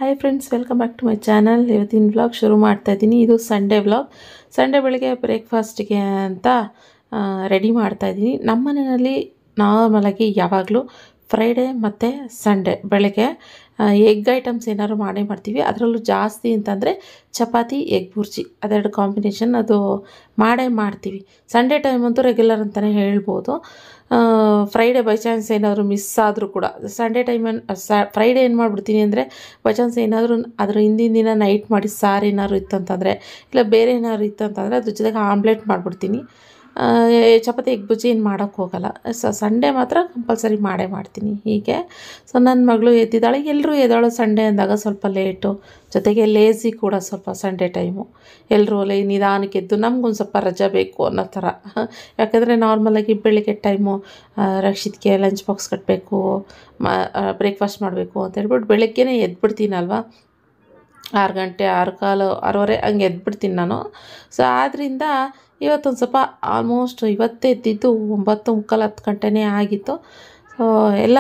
Hi friends welcome back to my channel ಇವತ್ತಿನ vlog ಶುರು ಮಾಡ್ತಾ ಇದ್ದೀನಿ ಇದು ಸಂಡೇ ವ್ಲಾಗ್ ಸಂಡೇ ಬೆಳಗ್ಗೆ ಬ್ರೇಕ್ಫಾಸ್ಟ್ಗೆ ಅಂತ ರೆಡಿ ಮಾಡ್ತಾ ಇದ್ದೀನಿ ನಮ್ಮ ಮನೆಯಲ್ಲಿ ನಾರ್ಮಲಾಗಿ ಯಾವಾಗಲೂ ಫ್ರೈಡೇ ಮತ್ತು ಸಂಡೇ ಬೆಳಗ್ಗೆ ಎಗ್ ಐಟಮ್ಸ್ ಏನಾದ್ರು ಮಾಡೇ ಮಾಡ್ತೀವಿ ಅದರಲ್ಲೂ ಜಾಸ್ತಿ ಅಂತಂದರೆ ಚಪಾತಿ ಎಗ್ ಬುರ್ಜಿ ಅದೆರಡು ಕಾಂಬಿನೇಷನ್ ಅದು ಮಾಡೇ ಮಾಡ್ತೀವಿ ಸಂಡೇ ಟೈಮ್ ಅಂತೂ ರೆಗ್ಯುಲರ್ ಅಂತಲೇ ಹೇಳ್ಬೋದು ಫ್ರೈಡೇ ಬೈ ಚಾನ್ಸ್ ಏನಾದರೂ ಮಿಸ್ ಆದರೂ ಕೂಡ ಸಂಡೇ ಟೈಮಲ್ಲಿ ಸ ಫ್ರೈಡೇ ಏನು ಮಾಡಿಬಿಡ್ತೀನಿ ಅಂದರೆ ಬೈ ಚಾನ್ಸ್ ಏನಾದರೂ ಅದ್ರ ಹಿಂದಿನ ದಿನ ನೈಟ್ ಮಾಡಿ ಸಾರು ಏನಾದ್ರು ಇತ್ತಂತಂದರೆ ಇಲ್ಲ ಬೇರೆ ಏನಾದ್ರು ಇತ್ತಂತಂದರೆ ಅದ್ರ ಜೊತೆಗೆ ಆಮ್ಲೆಟ್ ಮಾಡಿಬಿಡ್ತೀನಿ ಚಪಾತಿ ಎಗ್ ಬುಜ್ಜಿ ಏನು ಮಾಡೋಕ್ಕೆ ಹೋಗಲ್ಲ ಸ ಸಂಡೇ ಮಾತ್ರ ಕಂಪಲ್ಸರಿ ಮಾಡೇ ಮಾಡ್ತೀನಿ ಹೀಗೆ ಸೊ ನನ್ನ ಮಗಳು ಎದ್ದಿದ್ದಾಳೆ ಎಲ್ಲರೂ ಎದ್ದಾಳು ಸಂಡೇ ಅಂದಾಗ ಸ್ವಲ್ಪ ಲೇಟು ಜೊತೆಗೆ ಲೇಸಿ ಕೂಡ ಸ್ವಲ್ಪ ಸಂಡೇ ಟೈಮು ಎಲ್ಲರೂ ಲೈ ನಿಧಾನಕ್ಕೆ ಎದ್ದು ನಮ್ಗೊಂದು ಸ್ವಲ್ಪ ರಜೆ ಬೇಕು ಅನ್ನೋ ಥರ ಯಾಕಂದರೆ ನಾರ್ಮಲಾಗಿ ಬೆಳಿಗ್ಗೆ ಟೈಮು ರಕ್ಷಿತ್ಗೆ ಲಂಚ್ ಬಾಕ್ಸ್ ಕಟ್ಟಬೇಕು ಮ ಬ್ರೇಕ್ಫಾಸ್ಟ್ ಮಾಡಬೇಕು ಅಂತ ಹೇಳ್ಬಿಟ್ಟು ಬೆಳಗ್ಗೆನೇ ಎದ್ಬಿಡ್ತೀನಲ್ವ ಆರು ಗಂಟೆ ಆರು ಕಾಲು ಆರೂವರೆ ಹಂಗೆ ಎದ್ಬಿಡ್ತೀನಿ ನಾನು ಸೊ ಆದ್ದರಿಂದ ಇವತ್ತೊಂದು ಸ್ವಲ್ಪ ಆಲ್ಮೋಸ್ಟ್ ಇವತ್ತೇ ಎದ್ದಿದ್ದು ಒಂಬತ್ತು ಮುಕ್ಕಾಲು ಹತ್ತು ಗಂಟೆನೇ ಆಗಿತ್ತು ಸೊ ಎಲ್ಲ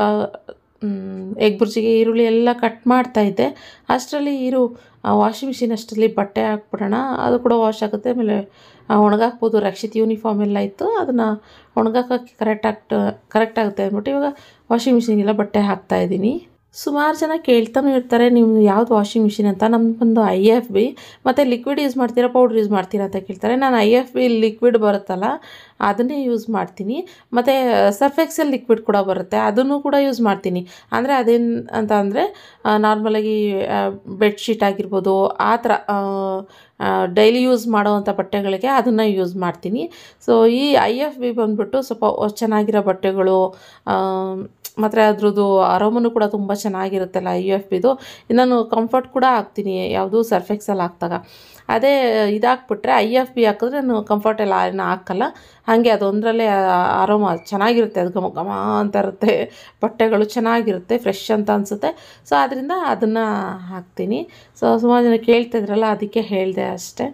ಎಗ್ ಬುರ್ಜಿಗೆ ಈರುಳ್ಳಿ ಎಲ್ಲ ಕಟ್ ಮಾಡ್ತಾಯಿದ್ದೆ ಅಷ್ಟರಲ್ಲಿ ಇರು ವಾಷಿಂಗ್ ಮಿಷಿನ್ ಅಷ್ಟರಲ್ಲಿ ಬಟ್ಟೆ ಹಾಕ್ಬಿಡೋಣ ಅದು ಕೂಡ ವಾಶ್ ಆಗುತ್ತೆ ಆಮೇಲೆ ಒಣಗಾಕ್ಬೋದು ರಕ್ಷಿತ್ ಯೂನಿಫಾರ್ಮ್ ಎಲ್ಲ ಇತ್ತು ಅದನ್ನು ಒಣಗಾಕೋಕ್ಕೆ ಕರೆಕ್ಟ್ ಆಗ್ತ ಕರೆಕ್ಟ್ ಆಗುತ್ತೆ ಅಂದ್ಬಿಟ್ಟು ಇವಾಗ ವಾಷಿಂಗ್ ಮಿಷಿನ್ಗೆಲ್ಲ ಬಟ್ಟೆ ಹಾಕ್ತಾಯಿದ್ದೀನಿ ಸುಮಾರು ಜನ ಕೇಳ್ತಾನೂ ಇರ್ತಾರೆ ನೀವು ಯಾವ್ದು ವಾಷಿಂಗ್ ಮಿಷಿನ್ ಅಂತ ನಮ್ದು ಬಂದು ಐ ಎಫ್ ಬಿ ಮತ್ತು ಲಿಕ್ವಿಡ್ ಯೂಸ್ ಮಾಡ್ತೀರಾ ಪೌಡ್ರ್ ಯೂಸ್ ಮಾಡ್ತೀರಾ ಅಂತ ಕೇಳ್ತಾರೆ ನಾನು ಐ ಎಫ್ ಬಿ ಲಿಕ್ವಿಡ್ ಬರುತ್ತಲ್ಲ ಅದನ್ನೇ ಯೂಸ್ ಮಾಡ್ತೀನಿ ಮತ್ತು ಸರ್ಫ್ ಎಕ್ಸೆಲ್ ಲಿಕ್ವಿಡ್ ಕೂಡ ಬರುತ್ತೆ ಅದನ್ನು ಕೂಡ ಯೂಸ್ ಮಾಡ್ತೀನಿ ಅಂದರೆ ಅದೇನು ಅಂತ ಅಂದರೆ ನಾರ್ಮಲಾಗಿ ಬೆಡ್ಶೀಟ್ ಆಗಿರ್ಬೋದು ಆ ಥರ ಡೈಲಿ ಯೂಸ್ ಮಾಡೋವಂಥ ಬಟ್ಟೆಗಳಿಗೆ ಅದನ್ನು ಯೂಸ್ ಮಾಡ್ತೀನಿ ಸೊ ಈ ಐ ಎಫ್ ಬಿ ಬಂದುಬಿಟ್ಟು ಸ್ವಲ್ಪ ಚೆನ್ನಾಗಿರೋ ಬಟ್ಟೆಗಳು ಮತ್ತು ಅದ್ರದ್ದು ಅರೋಮನು ಕೂಡ ತುಂಬ ಚೆನ್ನಾಗಿರುತ್ತಲ್ಲ ಐ ಎಫ್ ಬಿದು ನಾನು ಕಂಫರ್ಟ್ ಕೂಡ ಹಾಕ್ತೀನಿ ಯಾವುದು ಸರ್ಫೆಕ್ಸಲ್ಲಿ ಹಾಕ್ದಾಗ ಅದೇ ಇದಾಕ್ಬಿಟ್ರೆ ಐ ಎಫ್ ಬಿ ಹಾಕಿದ್ರೆ ನಾನು ಕಂಫರ್ಟ್ ಎಲ್ಲ ಏನು ಹಾಕಲ್ಲ ಹಾಗೆ ಅದೊಂದರಲ್ಲೇ ಆರೋಮ ಚೆನ್ನಾಗಿರುತ್ತೆ ಅದು ಘಮ ಘಮ ಅಂತ ಇರುತ್ತೆ ಬಟ್ಟೆಗಳು ಚೆನ್ನಾಗಿರುತ್ತೆ ಫ್ರೆಶ್ ಅಂತ ಅನಿಸುತ್ತೆ ಸೊ ಅದರಿಂದ ಅದನ್ನು ಹಾಕ್ತೀನಿ ಸೊ ಸುಮಾರು ಜನ ಕೇಳ್ತಿದ್ರಲ್ಲ ಅದಕ್ಕೆ ಹೇಳಿದೆ ಅಷ್ಟೇ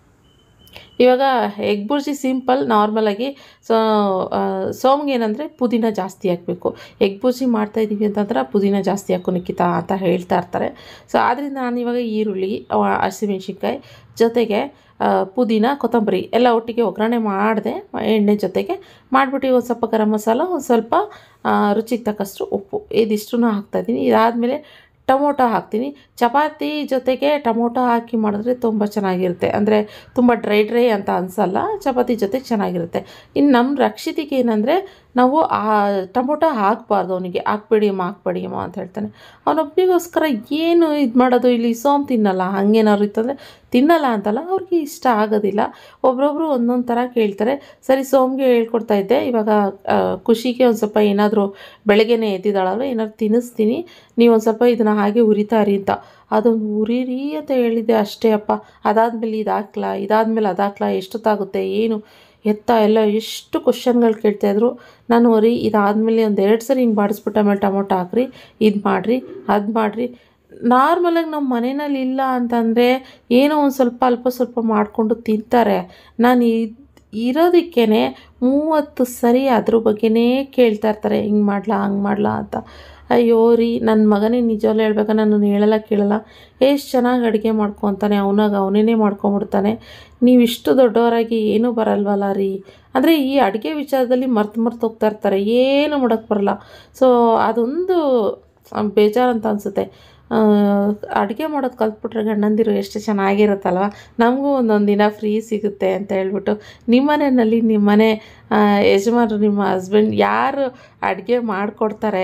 ಇವಾಗ ಎಗ್ ಬುರ್ಜಿ ಸಿಂಪಲ್ ನಾರ್ಮಲಾಗಿ ಸೊ ಸೋಮ್ಗೆ ಏನಂದರೆ ಪುದೀನ ಜಾಸ್ತಿ ಹಾಕಬೇಕು ಎಗ್ ಬುರ್ಜಿ ಮಾಡ್ತಾಯಿದ್ದೀವಿ ಅಂತಂದ್ರೆ ಪುದೀನ ಜಾಸ್ತಿ ಹಾಕು ನಿಖಿತಾ ಅಂತ ಹೇಳ್ತಾ ಇರ್ತಾರೆ ಸೊ ಆದ್ದರಿಂದ ನಾನು ಇವಾಗ ಈರುಳ್ಳಿ ಹಸಿಮೆಣ್ಸಿನ್ಕಾಯಿ ಜೊತೆಗೆ ಪುದೀನ ಕೊತ್ತಂಬರಿ ಎಲ್ಲ ಒಟ್ಟಿಗೆ ಒಗ್ಗರಣೆ ಮಾಡಿದೆ ಎಣ್ಣೆ ಜೊತೆಗೆ ಮಾಡಿಬಿಟ್ಟು ಒಂದು ಸ್ವಲ್ಪ ಗರಂ ಮಸಾಲ ಒಂದು ಸ್ವಲ್ಪ ರುಚಿಗೆ ತಕ್ಕಷ್ಟು ಉಪ್ಪು ಇದಿಷ್ಟೂ ಹಾಕ್ತಾಯಿದ್ದೀನಿ ಇದಾದಮೇಲೆ ಟೊಮೊಟೊ ಹಾಕ್ತೀನಿ ಚಪಾತಿ ಜೊತೆಗೆ ಟೊಮೊಟೊ ಹಾಕಿ ಮಾಡಿದ್ರೆ ತುಂಬ ಚೆನ್ನಾಗಿರುತ್ತೆ ಅಂದರೆ ತುಂಬ ಡ್ರೈ ಡ್ರೈ ಅಂತ ಅನಿಸಲ್ಲ ಚಪಾತಿ ಜೊತೆಗೆ ಚೆನ್ನಾಗಿರುತ್ತೆ ಇನ್ನು ನಮ್ಮ ರಕ್ಷಿತಿಗೆ ಏನಂದರೆ ನಾವು ಆ ಟೊಮೊಟೊ ಹಾಕಬಾರ್ದು ಅವನಿಗೆ ಹಾಕ್ಬೇಡಿ ಅಮ್ಮ ಹಾಕ್ಬೇಡಿ ಅಮ್ಮ ಅಂತ ಹೇಳ್ತಾನೆ ಅವನೊಬ್ಬನಿಗೋಸ್ಕರ ಏನು ಇದು ಮಾಡೋದು ಇಲ್ಲಿ ಸೋಮ್ ತಿನ್ನಲ್ಲ ಹಂಗೇನಾದ್ರು ಇತ್ತಂದರೆ ತಿನ್ನಲ್ಲ ಅಂತಲ್ಲ ಅವ್ರಿಗೆ ಇಷ್ಟ ಆಗೋದಿಲ್ಲ ಒಬ್ರೊಬ್ರು ಒಂದೊಂದು ಥರ ಕೇಳ್ತಾರೆ ಸರಿ ಸೋಮ್ಗೆ ಹೇಳ್ಕೊಡ್ತಾ ಇದ್ದೆ ಇವಾಗ ಖುಷಿಗೆ ಒಂದು ಸ್ವಲ್ಪ ಏನಾದರೂ ಬೆಳಗ್ಗೆನೇ ಎದ್ದಿದ್ದಾಳಲ್ವ ಏನಾದ್ರು ತಿನ್ನಿಸ್ತೀನಿ ನೀವು ಒಂದು ಸ್ವಲ್ಪ ಇದನ್ನು ಹಾಗೆ ಉರಿತಾರಿ ಅಂತ ಅದೊಂದು ಉರಿರಿ ಅಂತ ಹೇಳಿದ್ದೆ ಅಷ್ಟೇ ಅಪ್ಪ ಅದಾದಮೇಲೆ ಇದು ಹಾಕ್ಲಾ ಇದಾದಮೇಲೆ ಅದು ಹಾಕ್ಲಾ ಎಷ್ಟೊತ್ತಾಗುತ್ತೆ ಏನು ಎತ್ತ ಎಲ್ಲ ಎಷ್ಟು ಕ್ವಶನ್ಗಳು ಕೇಳ್ತಾಯಿದ್ರು ನಾನು ರೀ ಇದಾದಮೇಲೆ ಒಂದು ಎರಡು ಸರಿ ಹಿಂಗೆ ಬಾಡಿಸ್ಬಿಟ್ಟು ಆಮೇಲೆ ಟೊಮೊಟೊ ಹಾಕ್ರಿ ಇದು ಮಾಡಿರಿ ಅದು ಮಾಡಿರಿ ನಾರ್ಮಲಾಗಿ ನಮ್ಮ ಮನೆಯಲ್ಲಿ ಇಲ್ಲ ಅಂತಂದರೆ ಏನೋ ಒಂದು ಸ್ವಲ್ಪ ಅಲ್ಪ ಸ್ವಲ್ಪ ಮಾಡಿಕೊಂಡು ತಿಂತಾರೆ ನಾನು ಇದು ಇರೋದಕ್ಕೇ ಮೂವತ್ತು ಸರಿ ಅದ್ರ ಬಗ್ಗೆನೇ ಕೇಳ್ತಾ ಇರ್ತಾರೆ ಹಿಂಗೆ ಮಾಡ್ಲಾ ಹಂಗೆ ಮಾಡ್ಲಾ ಅಂತ ಅಯ್ಯೋ ರೀ ನನ್ನ ಮಗನೇ ನಿಜವಲ್ಲೂ ಹೇಳ್ಬೇಕಾ ನಾನು ಹೇಳಲ್ಲ ಕೇಳಲ್ಲ ಎಷ್ಟು ಚೆನ್ನಾಗಿ ಅಡುಗೆ ಮಾಡ್ಕೊತಾನೆ ಅವನಾಗ ಅವನೇ ಮಾಡ್ಕೊಂಬಿಡ್ತಾನೆ ನೀವು ಇಷ್ಟು ದೊಡ್ಡವರಾಗಿ ಏನೂ ಬರಲ್ವಲ್ಲ ರೀ ಅಂದರೆ ಈ ಅಡುಗೆ ವಿಚಾರದಲ್ಲಿ ಮರ್ತು ಮರ್ತು ಹೋಗ್ತಾ ಇರ್ತಾರೆ ಏನು ಮಾಡೋಕ್ಕೆ ಬರಲ್ಲ ಸೊ ಅದೊಂದು ಬೇಜಾರು ಅಂತ ಅನಿಸುತ್ತೆ ಅಡುಗೆ ಮಾಡೋದು ಕಲ್ತ್ಬಿಟ್ರೆ ಗಂಡಂದಿರು ಎಷ್ಟು ಚೆನ್ನಾಗಿರುತ್ತಲ್ವ ನಮಗೂ ಒಂದೊಂದು ದಿನ ಫ್ರೀ ಸಿಗುತ್ತೆ ಅಂತ ಹೇಳ್ಬಿಟ್ಟು ನಿಮ್ಮ ಮನೆಯಲ್ಲಿ ನಿಮ್ಮ ಮನೆ ಯಜಮಾನರು ನಿಮ್ಮ ಹಸ್ಬೆಂಡ್ ಯಾರು ಅಡುಗೆ ಮಾಡಿಕೊಡ್ತಾರೆ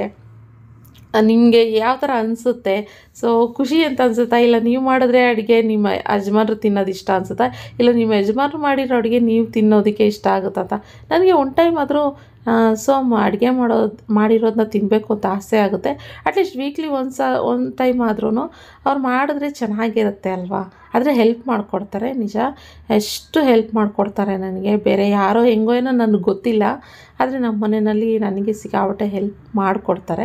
ನಿಮಗೆ ಯಾವ ಥರ ಅನಿಸುತ್ತೆ ಸೊ ಖುಷಿ ಅಂತ ಅನಿಸುತ್ತಾ ಇಲ್ಲ ನೀವು ಮಾಡಿದ್ರೆ ಅಡುಗೆ ನಿಮ್ಮ ಯಜಮಾನ್ರು ತಿನ್ನೋದು ಇಷ್ಟ ಅನಿಸುತ್ತಾ ಇಲ್ಲ ನಿಮ್ಮ ಯಜಮಾನ್ರು ಮಾಡಿರೋ ಅಡುಗೆ ನೀವು ತಿನ್ನೋದಕ್ಕೆ ಇಷ್ಟ ಆಗುತ್ತಾ ಅಂತ ನನಗೆ ಒನ್ ಟೈಮ್ ಆದರೂ ಸೊ ಅಡುಗೆ ಮಾಡೋದು ಮಾಡಿರೋದನ್ನ ತಿನ್ನಬೇಕು ಅಂತ ಆಸೆ ಆಗುತ್ತೆ ಅಟ್ಲೀಸ್ಟ್ ವೀಕ್ಲಿ ಒಂದು ಸ ಒಂದು ಟೈಮ್ ಆದ್ರೂ ಅವ್ರು ಮಾಡಿದ್ರೆ ಚೆನ್ನಾಗಿರುತ್ತೆ ಅಲ್ವಾ ಆದರೆ ಹೆಲ್ಪ್ ಮಾಡಿಕೊಡ್ತಾರೆ ನಿಜ ಎಷ್ಟು ಹೆಲ್ಪ್ ಮಾಡಿಕೊಡ್ತಾರೆ ನನಗೆ ಬೇರೆ ಯಾರೋ ಹೆಂಗೋ ಏನೋ ನನಗೆ ಗೊತ್ತಿಲ್ಲ ಆದರೆ ನಮ್ಮ ಮನೆಯಲ್ಲಿ ನನಗೆ ಸಿಕ್ಕಾಪಟ್ಟೆ ಹೆಲ್ಪ್ ಮಾಡಿಕೊಡ್ತಾರೆ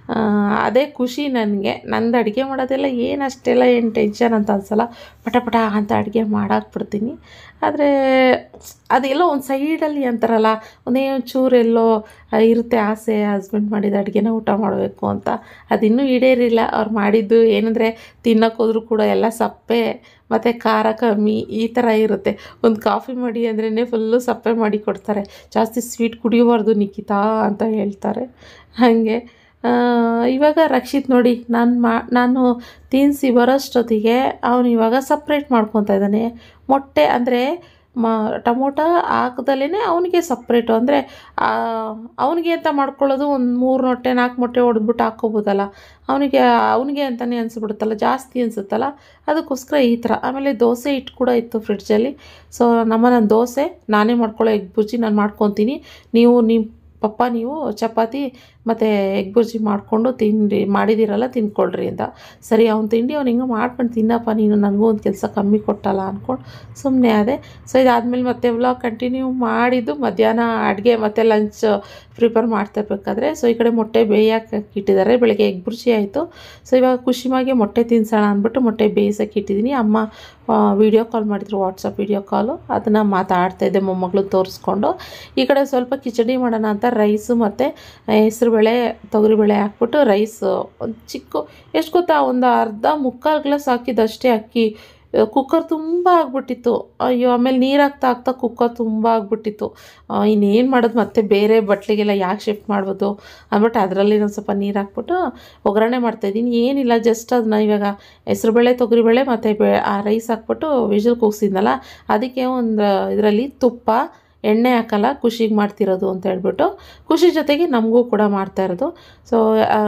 ಅದೇ ಖುಷಿ ನನಗೆ ನಂದು ಅಡುಗೆ ಮಾಡೋದೆಲ್ಲ ಏನು ಅಷ್ಟೆಲ್ಲ ಏನು ಟೆನ್ಷನ್ ಅಂತ ಅನಿಸಲ್ಲ ಪಟ ಪಟ ಅಂತ ಅಡುಗೆ ಮಾಡಾಕ್ಬಿಡ್ತೀನಿ ಆದರೆ ಅದೆಲ್ಲೋ ಒಂದು ಸೈಡಲ್ಲಿ ಅಂತಾರಲ್ಲ ಒಂದೇ ಚೂರು ಎಲ್ಲೋ ಆ, ಇರುತ್ತೆ ಆಸೆ ಹಸ್ಬೆಂಡ್ ಮಾಡಿದ ಅಡುಗೆನ ಊಟ ಮಾಡಬೇಕು ಅಂತ ಅದಿನ್ನೂ ಈಡೇರಿಲ್ಲ ಅವ್ರು ಮಾಡಿದ್ದು ಏನಂದರೆ ತಿನ್ನೋಕೆ ಹೋದ್ರೂ ಕೂಡ ಎಲ್ಲ ಸಪ್ಪೆ ಮತ್ತು ಖಾರ ಕಮ್ಮಿ ಈ ಥರ ಇರುತ್ತೆ ಒಂದು ಕಾಫಿ ಮಾಡಿ ಅಂದ್ರೇ ಫುಲ್ಲು ಸಪ್ಪೆ ಮಾಡಿ ಕೊಡ್ತಾರೆ ಜಾಸ್ತಿ ಸ್ವೀಟ್ ಕುಡಿಯಬಾರ್ದು ನಿಖಿತಾ ಅಂತ ಹೇಳ್ತಾರೆ ಹಾಗೆ ಆ, ಇವಾಗ ರಕ್ಷಿತ್ ನೋಡಿ ನಾನು ಮಾ ನಾನು ತಿನ್ನಿಸಿ ಬರೋಷ್ಟೊತ್ತಿಗೆ ಅವನು ಇವಾಗ ಸಪ್ರೇಟ್ ಮಾಡ್ಕೊತಾ ಇದ್ದಾನೆ ಮೊಟ್ಟೆ ಅಂದರೆ ಮ ಟೊಮೊಟೊ ಹಾಕ್ದಲೇ ಅವನಿಗೆ ಸಪ್ರೇಟು ಅಂದರೆ ಅವನಿಗೆ ಅಂತ ಮಾಡ್ಕೊಳ್ಳೋದು ಒಂದು ಮೂರು ಮೊಟ್ಟೆ ನಾಲ್ಕು ಮೊಟ್ಟೆ ಹೊಡೆದ್ಬಿಟ್ಟು ಹಾಕ್ಕೋಬೋದಲ್ಲ ಅವನಿಗೆ ಅವನಿಗೆ ಅಂತಲೇ ಅನಿಸ್ಬಿಡುತ್ತಲ್ಲ ಜಾಸ್ತಿ ಅನಿಸುತ್ತಲ್ಲ ಅದಕ್ಕೋಸ್ಕರ ಈ ಥರ ಆಮೇಲೆ ದೋಸೆ ಹಿಟ್ಟು ಕೂಡ ಇತ್ತು ಫ್ರಿಡ್ಜಲ್ಲಿ ಸೊ ನಮ್ಮ ನನ್ನ ದೋಸೆ ನಾನೇ ಮಾಡ್ಕೊಳ್ಳೋ ಎಗ್ ಬುರ್ಜಿ ನಾನು ಮಾಡ್ಕೊತೀನಿ ನೀವು ನಿಮ್ಮ ಪಪ್ಪ ನೀವು ಚಪಾತಿ ಮತ್ತು ಎಗ್ ಬುರ್ಜಿ ಮಾಡಿಕೊಂಡು ತಿನ್ನಿರಿ ಮಾಡಿದ್ದೀರಲ್ಲ ತಿನ್ಕೊಳ್ರಿ ಅಂತ ಸರಿ ಅವ್ನು ತಿಂಡಿ ಅವ್ನು ಹಿಂಗೆ ಮಾಡ್ಕೊಂಡು ತಿನ್ನಪ್ಪ ನೀನು ನನಗೂ ಒಂದು ಕೆಲಸ ಕಮ್ಮಿ ಕೊಟ್ಟಲ್ಲ ಅಂದ್ಕೊಂಡು ಸುಮ್ಮನೆ ಅದೇ ಸೊ ಇದಾದಮೇಲೆ ಮತ್ತೆ ವ್ಲಾಗ್ ಕಂಟಿನ್ಯೂ ಮಾಡಿದ್ದು ಮಧ್ಯಾಹ್ನ ಅಡುಗೆ ಮತ್ತು ಲಂಚ್ ಪ್ರಿಪೇರ್ ಮಾಡ್ತಿರ್ಬೇಕಾದ್ರೆ ಸೊ ಈ ಕಡೆ ಮೊಟ್ಟೆ ಬೇಯಕ್ಕೆ ಇಟ್ಟಿದ್ದಾರೆ ಬೆಳಗ್ಗೆ ಎಗ್ ಬುರ್ಜಿ ಆಯಿತು ಸೊ ಇವಾಗ ಖುಷಿಮಾಗೆ ಮೊಟ್ಟೆ ತಿನ್ಸೋಣ ಅಂದ್ಬಿಟ್ಟು ಮೊಟ್ಟೆ ಬೇಯಿಸೋಕೆ ಇಟ್ಟಿದ್ದೀನಿ ಅಮ್ಮ ವೀಡಿಯೋ ಕಾಲ್ ಮಾಡಿದ್ರು ವಾಟ್ಸಪ್ ವೀಡಿಯೋ ಕಾಲು ಅದನ್ನು ಮಾತಾಡ್ತಾಯಿದ್ದೆ ಮೊಮ್ಮಗಳು ತೋರಿಸ್ಕೊಂಡು ಈ ಕಡೆ ಸ್ವಲ್ಪ ಕಿಚಡಿ ಮಾಡೋಣ ಅಂತ ರೈಸು ಮತ್ತು ಹೆಸ್ರುಬೇಳೆ ತೊಗರಿಬೇಳೆ ಹಾಕ್ಬಿಟ್ಟು ರೈಸು ಒಂದು ಚಿಕ್ಕ ಎಷ್ಟು ಗೊತ್ತಾ ಒಂದು ಅರ್ಧ ಮುಕ್ಕಾಲು ಗ್ಲಾಸ್ ಹಾಕಿದ್ದಷ್ಟೇ ಅಕ್ಕಿ ಕುಕ್ಕರ್ ತುಂಬ ಆಗ್ಬಿಟ್ಟಿತ್ತು ಅಯ್ಯೋ ಆಮೇಲೆ ನೀರು ಹಾಕ್ತಾ ಹಾಕ್ತಾ ಕುಕ್ಕರ್ ತುಂಬ ಆಗ್ಬಿಟ್ಟಿತ್ತು ಇನ್ನೇನು ಮಾಡೋದು ಮತ್ತೆ ಬೇರೆ ಬಟ್ಲಿಗೆಲ್ಲ ಯಾಕೆ ಶಿಫ್ಟ್ ಮಾಡ್ಬೋದು ಅಂದ್ಬಿಟ್ಟು ಅದರಲ್ಲಿ ಒಂದು ಸ್ವಲ್ಪ ನೀರು ಹಾಕ್ಬಿಟ್ಟು ಒಗ್ಗರಣೆ ಮಾಡ್ತಾಯಿದ್ದೀನಿ ಏನಿಲ್ಲ ಜಸ್ಟ್ ಅದನ್ನ ಇವಾಗ ಹೆಸ್ರುಬೇಳೆ ತೊಗರಿಬೇಳೆ ಮತ್ತು ಬೆ ಆ ರೈಸ್ ಹಾಕ್ಬಿಟ್ಟು ವಿಷಲ್ ಕೂಗಿಸಿದ್ನಲ್ಲ ಅದಕ್ಕೆ ಒಂದು ಇದರಲ್ಲಿ ತುಪ್ಪ ಎಣ್ಣೆ ಹಾಕಲ್ಲ ಖುಷಿಗೆ ಮಾಡ್ತಿರೋದು ಅಂತ ಹೇಳ್ಬಿಟ್ಟು ಖುಷಿ ಜೊತೆಗೆ ನಮಗೂ ಕೂಡ ಮಾಡ್ತಾ ಇರೋದು ಸೊ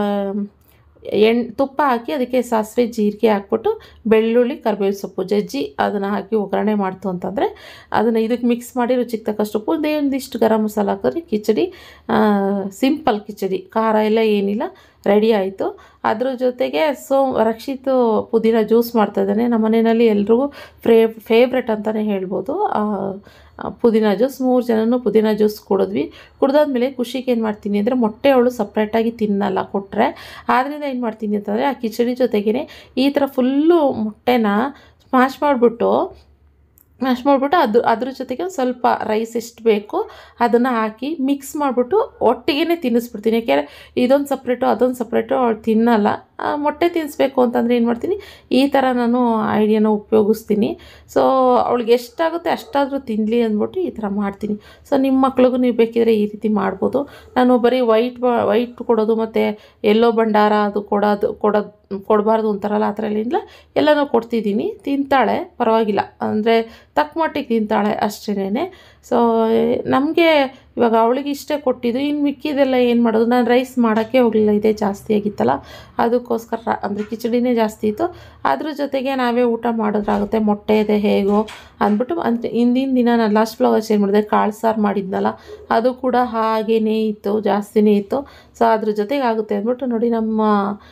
ಎಣ್ ತುಪ್ಪ ಹಾಕಿ ಅದಕ್ಕೆ ಸಾಸಿವೆ ಜೀರಿಗೆ ಹಾಕ್ಬಿಟ್ಟು ಬೆಳ್ಳುಳ್ಳಿ ಕರಿಬೇವು ಸೊಪ್ಪು ಜಜ್ಜಿ ಅದನ್ನು ಹಾಕಿ ಒಗ್ಗರಣೆ ಮಾಡ್ತು ಅಂತಂದರೆ ಅದನ್ನು ಇದಕ್ಕೆ ಮಿಕ್ಸ್ ಮಾಡಿ ರುಚಿಗೆ ತಕ್ಕಷ್ಟು ಉಪ್ಪು ಇದೇ ಒಂದಿಷ್ಟು ಗರಂ ಮಸಾಲ ಹಾಕಿದ್ರೆ ಕಿಚಡಿ ಸಿಂಪಲ್ ಕಿಚಡಿ ಖಾರ ಎಲ್ಲ ಏನಿಲ್ಲ ರೆಡಿ ಆಯಿತು ಅದ್ರ ಜೊತೆಗೆ ಸೊ ರಕ್ಷಿತ್ ಪುದೀನ ಜ್ಯೂಸ್ ಮಾಡ್ತಾಯಿದ್ದಾನೆ ನಮ್ಮ ಮನೆಯಲ್ಲಿ ಎಲ್ರಿಗೂ ಫ್ರೇ ಫೇವ್ರೆಟ್ ಅಂತಲೇ ಹೇಳ್ಬೋದು ಆ, ಆ, ಪುದೀನ ಜ್ಯೂಸ್ ಮೂರು ಜನನೂ ಪುದೀನ ಜ್ಯೂಸ್ ಕುಡಿದ್ವಿ ಕುಡ್ದಾದ್ಮೇಲೆ ಖುಷಿಗೆ ಏನು ಮಾಡ್ತೀನಿ ಅಂದರೆ ಮೊಟ್ಟೆ ಅವಳು ಸಪ್ರೇಟಾಗಿ ತಿನ್ನಲ್ಲ ಕೊಟ್ಟರೆ ಆದ್ದರಿಂದ ಏನು ಮಾಡ್ತೀನಿ ಅಂತಂದರೆ ಆ ಕಿಚಡಿ ಜೊತೆಗೇ ಈ ಥರ ಫುಲ್ಲು ಮೊಟ್ಟೆನ ಸ್ಮ್ಯಾಶ್ ಮಾಡಿಬಿಟ್ಟು ಮ್ಯಾಶ್ ಮಾಡಿಬಿಟ್ಟು ಅದು ಅದ್ರ ಜೊತೆಗೆ ಒಂದು ಸ್ವಲ್ಪ ರೈಸ್ ಎಷ್ಟು ಬೇಕು ಅದನ್ನು ಹಾಕಿ ಮಿಕ್ಸ್ ಮಾಡಿಬಿಟ್ಟು ಒಟ್ಟಿಗೆ ತಿನ್ನಿಸ್ಬಿಡ್ತೀನಿ ಯಾಕೆಂದರೆ ಇದೊಂದು ಸಪ್ರೇಟು ಅದೊಂದು ಸಪ್ರೇಟು ಅವಳು ತಿನ್ನಲ್ಲ ಆ, ಮೊಟ್ಟೆ ತಿನ್ನಿಸ್ಬೇಕು ಅಂತಂದರೆ ಏನು ಮಾಡ್ತೀನಿ ಈ ಥರ ನಾನು ಐಡಿಯಾನ ಉಪಯೋಗಿಸ್ತೀನಿ ಸೊ ಅವಳಿಗೆ ಎಷ್ಟಾಗುತ್ತೆ ಅಷ್ಟಾದರೂ ತಿನ್ನಲಿ ಅಂದ್ಬಿಟ್ಟು ಈ ಥರ ಮಾಡ್ತೀನಿ ಸೊ ನಿಮ್ಮ ಮಕ್ಳಿಗೂ ನೀವು ಬೇಕಿದ್ರೆ ಈ ರೀತಿ ಮಾಡ್ಬೋದು ನಾನು ಬರೀ ವೈಟ್ ಬ ವೈಟ್ ಕೊಡೋದು ಮತ್ತು ಎಲ್ಲೋ ಭಂಡಾರ ಅದು ಕೊಡೋದು ಕೊಡೋದು ಕೊಡಬಾರ್ದು ಅಂತಾರಲ್ಲ ಆ ಥರ ಏನಿಲ್ಲ ಎಲ್ಲನೂ ಕೊಡ್ತಿದ್ದೀನಿ ತಿಂತಾಳೆ ಪರವಾಗಿಲ್ಲ ಅಂದರೆ ತಕ್ಕ ಮಟ್ಟಿಗೆ ತಿಂತಾಳೆ ಅಷ್ಟೇ ಸೊ ನಮಗೆ ಇವಾಗ ಅವಳಿಗೆ ಇಷ್ಟೇ ಕೊಟ್ಟಿದ್ದು ಇನ್ನು ಮಿಕ್ಕಿದೆಲ್ಲ ಏನು ಮಾಡೋದು ನಾನು ರೈಸ್ ಮಾಡೋಕ್ಕೆ ಹೋಗಲಿಲ್ಲ ಇದೇ ಜಾಸ್ತಿ ಆಗಿತ್ತಲ್ಲ ಅದಕ್ಕೋಸ್ಕರ ಅಂದರೆ ಕಿಚಡಿನೇ ಜಾಸ್ತಿ ಇತ್ತು ಅದ್ರ ಜೊತೆಗೆ ನಾವೇ ಊಟ ಮಾಡೋದ್ರಾಗುತ್ತೆ ಮೊಟ್ಟೆ ಇದೆ ಹೇಗೋ ಅಂದ್ಬಿಟ್ಟು ಅಂದರೆ ಹಿಂದಿನ ದಿನ ನಾನು ಲಾಸ್ಟ್ ಬ್ಲಾಗಲ್ಲಿ ಶೇರ್ ಮಾಡಿದೆ ಕಾಳು ಸಾರು ಮಾಡಿದ್ನಲ್ಲ ಅದು ಕೂಡ ಹಾಗೇ ಇತ್ತು ಜಾಸ್ತಿನೇ ಇತ್ತು ಸೊ ಅದ್ರ ಜೊತೆಗೆ ಆಗುತ್ತೆ ಅಂದ್ಬಿಟ್ಟು ನೋಡಿ ನಮ್ಮ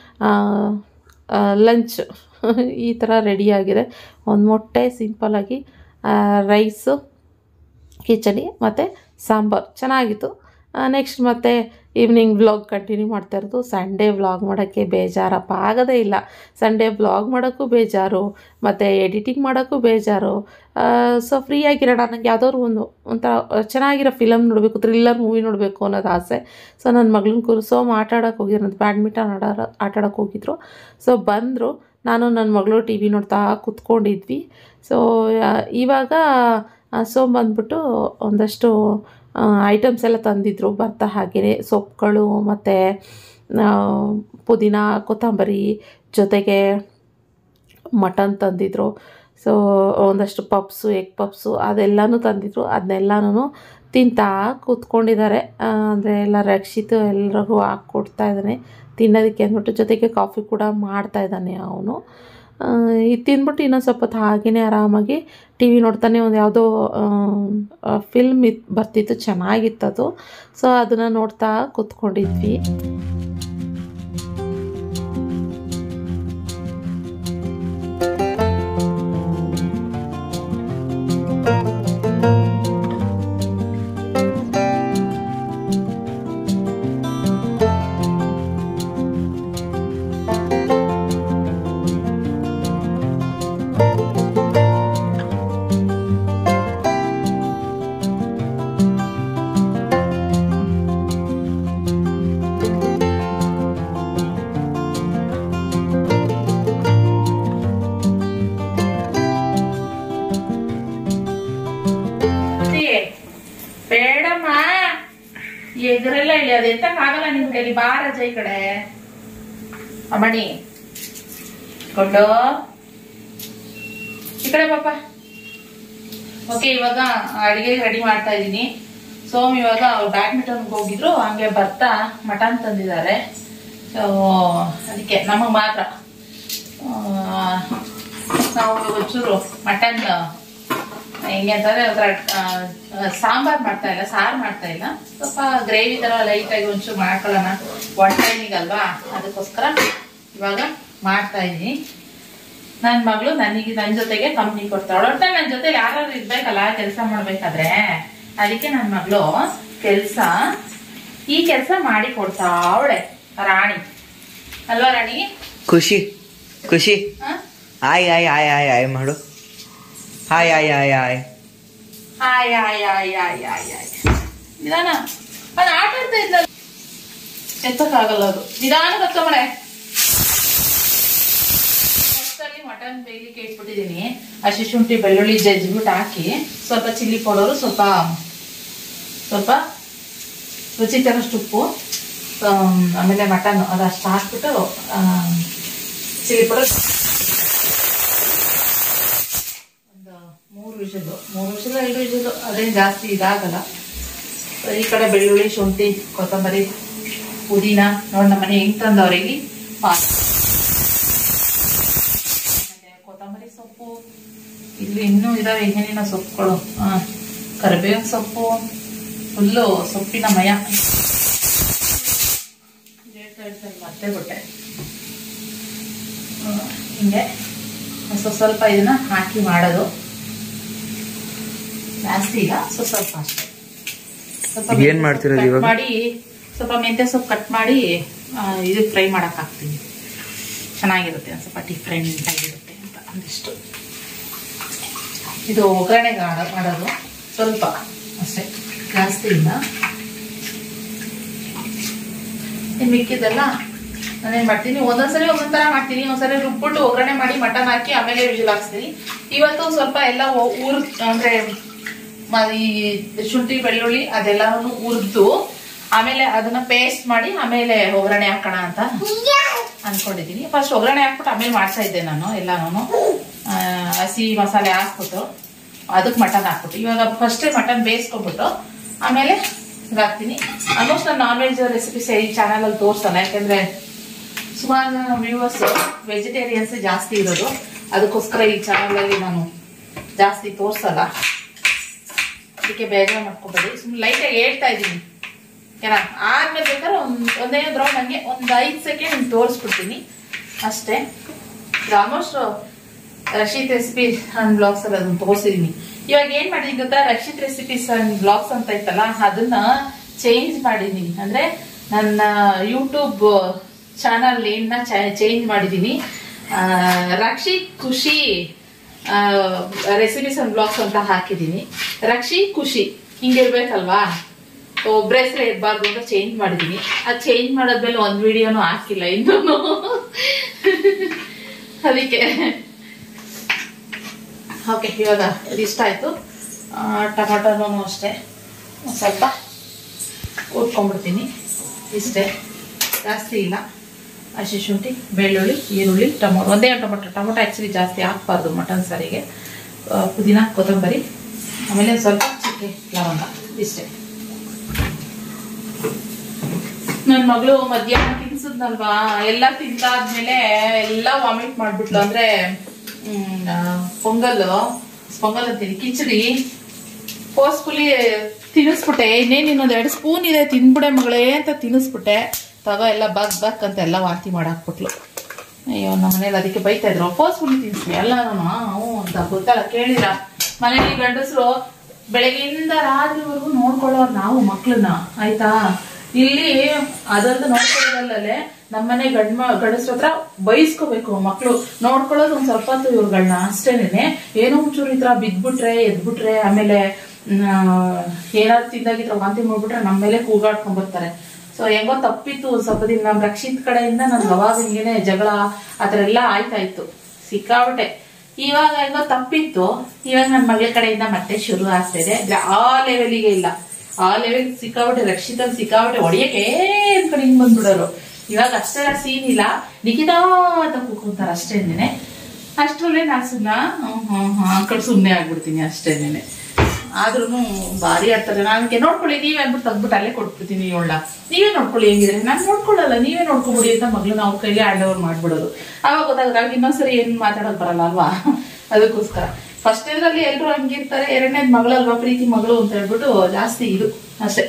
ಲಂಚ್ ಈ ಥರ ರೆಡಿಯಾಗಿದೆ ಒಂದು ಮೊಟ್ಟೆ ಸಿಂಪಲಾಗಿ ರೈಸು ಕಿಚಡಿ ಮತ್ತು ಸಾಂಬಾರು ಚೆನ್ನಾಗಿತ್ತು ನೆಕ್ಸ್ಟ್ ಮತ್ತೆ ಈವ್ನಿಂಗ್ ವ್ಲಾಗ್ ಕಂಟಿನ್ಯೂ ಮಾಡ್ತಾ ಇರೋದು ಸಂಡೇ ವ್ಲಾಗ್ ಮಾಡೋಕ್ಕೆ ಬೇಜಾರಪ್ಪ ಆಗೋದೇ ಇಲ್ಲ ಸಂಡೇ ವ್ಲಾಗ್ ಮಾಡೋಕ್ಕೂ ಬೇಜಾರು ಮತ್ತು ಎಡಿಟಿಂಗ್ ಮಾಡೋಕ್ಕೂ ಬೇಜಾರು ಸೊ ಫ್ರೀಯಾಗಿರೋಣ ನನಗೆ ಯಾವುದಾದ್ರು ಒಂದು ಒಂಥರ ಚೆನ್ನಾಗಿರೋ ಫಿಲಮ್ ನೋಡಬೇಕು ಥ್ರಿಲ್ಲರ್ ಮೂವಿ ನೋಡಬೇಕು ಅನ್ನೋದು ಆಸೆ ಸೊ ನನ್ನ ಮಗಳನ್ನ ಕೂರಿಸೋ ಆಟ ಆಡೋಕೆ ಹೋಗಿದ್ರು ನಂದು ಬ್ಯಾಡ್ಮಿಂಟನ್ ಆಡ ಆಟ ಆಡೋಕೆ ಹೋಗಿದ್ರು ಸೊ ಬಂದರು ನಾನು ನನ್ನ ಮಗಳು ಟಿ ವಿ ನೋಡ್ತಾ ಕೂತ್ಕೊಂಡಿದ್ವಿ ಸೊ ಇವಾಗ ಸೊ ಬಂದ್ಬಿಟ್ಟು ಒಂದಷ್ಟು ಐಟಮ್ಸ್ ಎಲ್ಲ ತಂದಿದ್ರು ಬರ್ತಾ ಹಾಗೆಯೇ ಸೊಪ್ಪುಗಳು ಮತ್ತು ಪುದೀನ ಕೊತ್ತಂಬರಿ ಜೊತೆಗೆ ಮಟನ್ ತಂದಿದ್ರು ಸೊ ಒಂದಷ್ಟು ಪಪ್ಸು ಎಗ್ ಪಪ್ಸು ಅದೆಲ್ಲನೂ ತಂದಿದ್ರು ಅದನ್ನೆಲ್ಲನೂ ತಿಂತಾ ಕೂತ್ಕೊಂಡಿದ್ದಾರೆ ಅಂದರೆ ಎಲ್ಲ ರಕ್ಷಿತ್ ಎಲ್ರಿಗೂ ಹಾಕ್ಕೊಡ್ತಾ ಇದ್ದಾನೆ ತಿನ್ನೋದಕ್ಕೆ ಅಂದ್ಬಿಟ್ಟು ಜೊತೆಗೆ ಕಾಫಿ ಕೂಡ ಮಾಡ್ತಾ ಇದ್ದಾನೆ ಅವನು ಇದು ತಿಂದ್ಬಿಟ್ಟು ಇನ್ನೊಂದು ಸ್ವಲ್ಪ ಹೊತ್ತು ಹಾಗೆಯೇ ಆರಾಮಾಗಿ ಟಿ ವಿ ನೋಡ್ತಾನೆ ಒಂದು ಯಾವುದೋ ಫಿಲ್ಮ್ ಇತ್ತು ಬರ್ತಿತ್ತು ಚೆನ್ನಾಗಿತ್ತದು ಸೊ ಅದನ್ನು ನೋಡ್ತಾ ಕೂತ್ಕೊಂಡಿದ್ವಿ ಬೇಡಮ್ಮ ಎದುರೆಲ್ಲ ಇಲ್ಲಿ ಅದು ಎತ್ತಕ್ಕಾಗಲ್ಲ ನಿನ್ ಕೈಲಿ ಬಾರ ಜೈ ಕಡೆ ಅಮ್ಮಣಿ ಕೊಂಡು ಈ ಕಡೆ ಪಾಪ ಓಕೆ ಇವಾಗ ಅಡಿಗೆ ರೆಡಿ ಮಾಡ್ತಾ ಇದ್ದೀನಿ ಸೋಮ್ ಇವಾಗ ಅವ್ರು ಬ್ಯಾಡ್ಮಿಂಟನ್ಗೆ ಹೋಗಿದ್ರು ಹಂಗೆ ಬರ್ತಾ ಮಟನ್ ತಂದಿದ್ದಾರೆ ಸೊ ಅದಕ್ಕೆ ನಮಗೆ ಮಾತ್ರ ಆ, ನಾವು ಒಂಚೂರು ಮಟನ್ ಹೆಂಗೆ ಅಂತಂದ್ರೆ ಒಂಥರ ಸಾಂಬಾರ್ ಮಾಡ್ತಾ ಇಲ್ಲ ಸಾರು ಮಾಡ್ತಾ ಇಲ್ಲ ಸ್ವಲ್ಪ ಗ್ರೇವಿ ತರ ಲೈಟ್ ಆಗಿ ಒಂಚೂರು ಮಾಡ್ಕೊಳ್ಳೋಣ ಒನ್ ಟೈಮಿಗಲ್ವಾ ಅದಕ್ಕೋಸ್ಕರ ಇವಾಗ ಮಾಡ್ತಾ ಇದೀನಿ ನನ್ ಮಗಳು ನನಗೆ ನನ್ ಜೊತೆಗೆ ಕಂಪ್ನಿ ಕೊಡ್ತಾಳೆ ಒಟ್ಟ ನನ್ ಜೊತೆ ಯಾರು ಇರ್ಬೇಕಲ್ಲ ಕೆಲಸ ಮಾಡ್ಬೇಕಾದ್ರೆ ಅದಕ್ಕೆ ನನ್ ಮಗಳು ಕೆಲ್ಸ ಈ ಕೆಲ್ಸ ಮಾಡಿ ಕೊಡ್ತಾವಳೆ ರಾಣಿ ಅಲ್ವಾ ರಾಣಿ ಖುಷಿ ಖುಷಿ ಹ? ಆಯ್ ಆಯ್ ಆಯ್ ಆಯ್ ಆಯ್ ಮಾಡು ಹಾಯ್ ಆಯ್ ಆಯ್ ಆಯ್ ಆಯ್ ಆಯ್ ಆಯ್ ಆಯ್ ಆಯ್ ಆಯ್ ನಿಧಾನ ಅದು ಆಟ ಆಡ್ತಾ ಇದ್ದ ಎತ್ತಕ್ಕಾಗಲ್ಲ ಅದು ನಿಧಾನ ಕತ್ಕೊಂಬಳೆ ಫಸ್ಟಲ್ಲಿ ಮಟನ್ ಬೇಯಲಿಕ್ಕೆ ಇಟ್ಬಿಟ್ಟಿದ್ದೀನಿ ಹಸಿ ಶುಂಠಿ ಬೆಳ್ಳುಳ್ಳಿ ಜಜ್ಜಿಬಿಟ್ಟು ಹಾಕಿ ಸ್ವಲ್ಪ ಚಿಲ್ಲಿ ಪೌಡರು ಸ್ವಲ್ಪ ಸ್ವಲ್ಪ ರುಚಿ ತರಷ್ಟು ಉಪ್ಪು ಆಮ್, ಆಮೇಲೆ ಮಟನ್ ಅದಷ್ಟು ಹಾಕ್ಬಿಟ್ಟು ಚಿಲ್ಲಿ ಪೌಡರ್ ಒಂದು ಮೂರು ವಿಷಲು ಮೂರು ವಿಷಲು ಐದು ವಿಷಲು ಅದೇನು ಜಾಸ್ತಿ ಇದಾಗಲ್ಲ So, ಈ ಕಡೆ ಬೆಳ್ಳುಳ್ಳಿ ಶುಂಠಿ ಕೊತ್ತಂಬರಿ ಪುದೀನ ನೋಡಿ ನಮ್ಮ ಮನೆ ಹೆಂಗ್ ತಂದವ್ರೆ ಇಲ್ಲಿ ಪಾಸ್. ಆಮೇಲೆ ಕೊತ್ತಂಬರಿ ಸೊಪ್ಪು ಇಲ್ಲಿ ಇನ್ನೂ ಇದಾವೆ ಏನೇನೋ ಸೊಪ್ಪುಗಳು ಆ, ಕರಿಬೇವಿನ ಸೊಪ್ಪು ಫುಲ್ಲು ಸೊಪ್ಪಿನ ಮಯ ಹೇಳ್ತಾ ಹೇಳ್ತಾ ಮತ್ತೆ ಬಿಟ್ಟೆ ಆ, ಹಿಂಗೆ ಸ್ವಲ್ಪ ಸ್ವಲ್ಪ ಇದನ್ನ ಹಾಕಿ ಮಾಡೋದು ಜಾಸ್ತಿ ಇಲ್ಲ ಸ್ವಲ್ಪ ಸ್ವಲ್ಪ ಅಷ್ಟೇ ಸ್ವಲ್ಪ ಏನ್ ಮೆಂತ್ಯ ಮಾಡ್ತಿರೋದು ಸೊಪ್ಪು ಇವಾಗ? ಕಟ್ ಮಾಡಿ ಸ್ವಲ್ಪ ಮೆಂತ್ಯ ಸೊಪ್ಪು ಕಟ್ ಮಾಡಿ ಆ, ಇದು ಫ್ರೈ ಮಾಡಕ್ ಹಾಕ್ತೀನಿ ಚೆನ್ನಾಗಿರುತ್ತೆ ಒಂದ್ ಸ್ವಲ್ಪ ಡಿಫ್ರೆಂಟ್ ಆಗಿರುತ್ತೆ ಅಂತ ಒಂದಿಷ್ಟು ಇದು ಒಗ್ಗರಣೆಗೆ ಆಡ- ಮಾಡೋದು ಸ್ವಲ್ಪ ಅಷ್ಟೇ ಜಾಸ್ತಿ ಇಲ್ಲ ಇನ್ನು ಮಿಕ್ಕಿದ್ದೆಲ್ಲ ನಾನೇನ್ ಮಾಡ್ತೀನಿ ಒಂದೊಂದ್ಸರಿ ಒಂದೊಂದ್ ತರ ಮಾಡ್ತೀನಿ ಒಂದ್ಸರಿ ರುಬ್ಬಿಟ್ಟು ಒಗ್ಗರಣೆ ಮಾಡಿ ಮಟನ್ ಹಾಕಿ ಆಮೇಲೆ ವಿಜಿಲ್ ಹಾಕ್ಸ್ತೀನಿ ಇವತ್ತು ಸ್ವಲ್ಪ ಎಲ್ಲ ಒ- ಊರ್ ಅಂದ್ರೆ ಮ- ಈ ಶುಂಠಿ ಬೆಳ್ಳುಳ್ಳಿ ಅದೆಲ್ಲವನ್ನು ಹುರಿದು ಆಮೇಲೆ ಅದನ್ನ ಪೇಸ್ಟ್ ಮಾಡಿ ಆಮೇಲೆ ಒಗ್ಗರಣೆ ಹಾಕೋಣ ಅಂತ ಅನ್ಕೊಂಡಿದೀನಿ ಫಸ್ಟ್ ಒಗ್ಗರಣೆ ಹಾಕ್ಬಿಟ್ಟು ಆಮೇಲೆ ಮಾಡ್ತಾ ಇದ್ದೆ ನಾನು ಎಲ್ಲಾನು ಆ, ಹಸಿ ಮಸಾಲೆ ಹಾಕ್ಬಿಟ್ಟು ಅದಕ್ಕೆ ಮಟನ್ ಹಾಕ್ಬಿಟ್ಟು ಇವಾಗ ಫಸ್ಟ್ ಮಟನ್ ಬೇಯಿಸ್ಕೊಂಡ್ಬಿಟ್ಟು ಆಮೇಲೆ ಇದಾಕ್ತೀನಿ ಆಲ್ಮೋಸ್ಟ್ ನಾನು ನಾನ್ ವೆಜ್ ರೆಸಿಪೀಸ್ ಈ ಚಾನಲ್ ಅಲ್ಲಿ ತೋರಿಸಲ್ಲ ಯಾಕಂದ್ರೆ ಸುಮಾರು ಜನ ವ್ಯೂವರ್ಸ್ ವೆಜಿಟೇರಿಯನ್ಸ್ ಜಾಸ್ತಿ ಇರೋದು ಅದಕ್ಕೋಸ್ಕರ ಈ ಚಾನಲ್ ಅಲ್ಲಿ ನಾನು ಜಾಸ್ತಿ ತೋರ್ಸಲ್ಲ ಅದಕ್ಕೆ ಬೇಜಾರು ಮಾಡ್ಕೋಬೇಡಿ ಸುಮ್ಮನೆ ಲೈಟಾಗಿ ಹೇಳ್ತಾ ಇದ್ದೀನಿ ಏನ ಆದ್ಮೇಲೆ ಬೇಕಾದ್ರೆ ಒಂದ್ ಒಂದೇ ದ್ರೌಂಡ್ ಹಂಗೆ ಒಂದ್ ಐದ್ ಸೆಕೆಂಡ್ ನಿಮ್ಗೆ ತೋರಿಸ್ಬಿಡ್ತೀನಿ ಅಷ್ಟೇ ಇದು ಆಲ್ಮೋಸ್ಟ್ ರಶೀದ್ ರೆಸಿಪೀಸ್ ಅಂಡ್ ಬ್ಲಾಗ್ಸ್ ಅಲ್ಲಿ ಅದನ್ನ ತೋರಿಸಿದೀನಿ ಇವಾಗ ಏನ್ ಮಾಡಿದೀನಿ ಗೊತ್ತಾ ರಶೀದ್ ರೆಸಿಪೀಸ್ ಅಂಡ್ ಬ್ಲಾಗ್ಸ್ ಅಂತ ಇತ್ತಲ್ಲ ಅದನ್ನ ಚೇಂಜ್ ಮಾಡಿದೀನಿ ಅಂದ್ರೆ ನನ್ನ ಯೂಟ್ಯೂಬ್ ಚಾನಲ್ ನೇಮ್ನ ಚೇಂಜ್ ಮಾಡಿದೀನಿ ಆ, ರಕ್ಷಿ ಖುಷಿ ರೆಸಿಪೀಸ್ ಅಂಡ್ ಬ್ಲಾಗ್ಸ್ ಅಂತ ಹಾಕಿದೀನಿ ರಕ್ಷಿ ಖುಷಿ ಹಿಂಗಿರ್ಬೇಕಲ್ವಾ ಒಬ್ರ ಹೆಸರು ಇರಬಾರ್ದು ಅಂತ ಚೇಂಜ್ ಮಾಡಿದೀನಿ ಅದು ಚೇಂಜ್ ಮಾಡಾದ್ಮೇಲೆ ಒಂದ್ ವಿಡಿಯೋನು ಹಾಕಿಲ್ಲ ಇನ್ನೂ ಅದಕ್ಕೆ ಓಕೆ ಇವಾಗ ಇದಿಷ್ಟ ಆಯ್ತು ಟೊಮಾಟೋನು ಅಷ್ಟೇ ಒಂದ್ ಸ್ವಲ್ಪ ಕೂತ್ಕೊಂಡ್ಬಿಡ್ತೀನಿ ಇಷ್ಟೇ ಜಾಸ್ತಿ ಇಲ್ಲ ಹಸಿ ಶುಂಠಿ ಬೆಳ್ಳುಳ್ಳಿ ಈರುಳ್ಳಿ ಟೊಮೊಟೊ ಒಂದೇ ಟೊಮೊಟೊ ಟೊಮೊಟೊ ಆ್ಯಕ್ಚುಲಿ ಜಾಸ್ತಿ ಹಾಕ್ಬಾರ್ದು ಮಟನ್ ಸಾರಿಗೆ ಆ, ಪುದೀನ ಕೊತ್ತಂಬರಿ ಆಮೇಲೆ ಒಂದ್ ಸ್ವಲ್ಪ ಚಕ್ಕೆ ಲವಂಗ ಇಷ್ಟೇ ನನ್ ಮಗಳು ಮಧ್ಯಾಹ್ನ ತಿನ್ಸಿದ್ನಲ್ವಾ ಎಲ್ಲ ತಿಂದಾದ್ಮೇಲೆ ಎಲ್ಲ ವಾಮಿಟ್ ಮಾಡ್ಬಿಟ್ಲು ಅಂದ್ರೆ ಹ್ಮ್, ಆ, ಪೊಂಗಲ್ ಪೊಂಗಲ್ ಅಂತೀನಿ ಕಿಚಡಿ ಫೋರ್ಸ್ಫುಲಿ ತಿನ್ನಿಸ್ಬಿಟ್ಟೆ ಇನ್ನೇನು ಇನ್ನೊಂದ್ ಎರಡು ಸ್ಪೂನ್ ಇದೆ ತಿನ್ಬಿಡೆ ಮಗಳೇ ಅಂತ ತಿನ್ನಿಸ್ಬಿಟ್ಟೆ ತಗೋ ಎಲ್ಲ ಬಗ್ ಬಕ್ ಅಂತ ಎಲ್ಲ ವಾಂತಿ ಮಾಡಾಕ್ಬಿಟ್ಲು ಅಯ್ಯೋ ನಮ್ಮ ಮನೇಲಿ ಅದಕ್ಕೆ ಬೈತಾ ಇದ್ರು ಫೋರ್ಸ್ಫುಲಿ ತಿನ್ಸಿ ಎಲ್ಲಾನು ಹ್ಞೂ ಅಂತ ಗೊತ್ತಲ್ಲ ಕೇಳಿರ ಮನೇಲಿ ಗಂಡಸರು ಬೆಳಗ್ಗೆಯಿಂದ ರಾತ್ರಿವರೆಗೂ ನೋಡ್ಕೊಳ್ಳೋರು ನಾವು ಮಕ್ಳನ್ನ ಆಯ್ತಾ ಇಲ್ಲಿ ಅದಂತ ನೋಡ್ಕೊಳ್ಳೋದಲ್ಲೇ ನಮ್ಮನೆ ಗಂಡ ಗಂಡಸ್ರ ಹತ್ರ ಬೈಸ್ಕೋಬೇಕು ಮಕ್ಳು ನೋಡ್ಕೊಳ್ಳೋದು ಒಂದ್ ಸ್ವಲ್ಪ ಹೊತ್ತು ಇವ್ರುಗಳನ್ನ ಅಷ್ಟೇನೆ ಏನೋ ಒಂಚೂರು ಈ ತರ ಬಿದ್ಬಿಟ್ರೆ ಎದ್ಬಿಟ್ರೆ ಆಮೇಲೆ ಮ್, ಏನಾದ್ರು ತಿಂದಾಗಿತ್ರ ವಾಂತಿ ಮಾಡ್ಬಿಟ್ರೆ ನಮ್ಮ ಮೇಲೆ ಕೂಗಾಡ್ಕೊಂಡ್ ಬರ್ತಾರೆ ಸೊ ಹೆಂಗೋ ತಪ್ಪಿತ್ತು ಒಂದ್ ಸ್ವಲ್ಪ ದಿನ ನಮ್ ರಕ್ಷಿತ್ ಕಡೆಯಿಂದ ನನ್ಗೆ ಅವಾಗ ಹಿಂಗೇನೆ ಜಗಳ ಆತರ ಎಲ್ಲ ಆಯ್ತಾ ಇತ್ತು ಸಿಕ್ಕಾಬಿಟ್ಟೆ ಇವಾಗ ಏನೋ ತಪ್ಪಿತ್ತು ಇವಾಗ ನನ್ನ ಮಗಳ ಕಡೆಯಿಂದ ಮತ್ತೆ ಶುರು ಆಗ್ತಿದೆ ಅಂದ್ರೆ ಆ ಲೆವೆಲಿಗೆ ಇಲ್ಲ ಆ ಲೆವೆಲ್ ಸಿಕ್ಕಾಬಿಟ್ಟೆ ರಕ್ಷಿತ ಸಿಕ್ಕಾಬಿಟ್ಟೆ ಹೊಡಿಯಕ್ಕೆ ಏನ್ ಕಡೆ ಹಿಂಗ್ ಬಂದ್ಬಿಡೋರು ಇವಾಗ ಅಷ್ಟೆಲ್ಲ ಸೀನ್ ಇಲ್ಲ ನಿಖಿತಾ ಅಂತ ಕೂಕೊಂತಾರ ಅಷ್ಟೇನೆ ಅಷ್ಟ್ರಲ್ಲೇ ನಾ ಸುಮ್ಮನೆ ಹ್ಮ್ ಹ್ಮ್ ಹ್ಮ್ ಅಂಕಲ್ ಸುಮ್ಮನೆ ಆಗ್ಬಿಡ್ತೀನಿ ಅಷ್ಟೇನೆ ಆದ್ರೂ ಭಾರಿ ಆಡ್ತಾರೆ ನನಗೆ ನೋಡ್ಕೊಳ್ಳಿ ನೀವೇ ಅಂದ್ಬಿಟ್ಟು ತೆಗ್ದ್ಬಿಟ್ಟು ಅಲ್ಲೇ ಕೊಟ್ಬಿಡ್ತೀನಿ ಇವಳ ನೀವೇ ನೋಡ್ಕೊಳ್ಳಿ ಹೆಂಗಿದ್ರೆ ನಾನು ನೋಡ್ಕೊಳ್ಳಲ್ಲ ನೀವೇ ನೋಡ್ಕೊಬಿಡಿ ಅಂತ ಮಗಳು ಅವ್ರ ಕೈಗೆ ಹ್ಯಾಂಡ್ ಓವರ್ ಮಾಡ್ಬಿಡೋದು ಅವಾಗ ಗೊತ್ತಾಗ ಇನ್ನೊಂದ್ಸರಿ ಏನ್ ಮಾತಾಡೋದು ಬರಲ್ಲ ಅಲ್ವಾ ಅದಕ್ಕೋಸ್ಕರ ಫಸ್ಟ್ ಇದ್ರಲ್ಲಿ ಎಲ್ರು ಹಂಗಿರ್ತಾರೆ ಎರಡನೇದ್ ಮಗಳಲ್ವಾ ಪ್ರೀತಿ ಮಗಳು ಅಂತ ಹೇಳ್ಬಿಟ್ಟು ಜಾಸ್ತಿ ಇದು ಅಷ್ಟೇ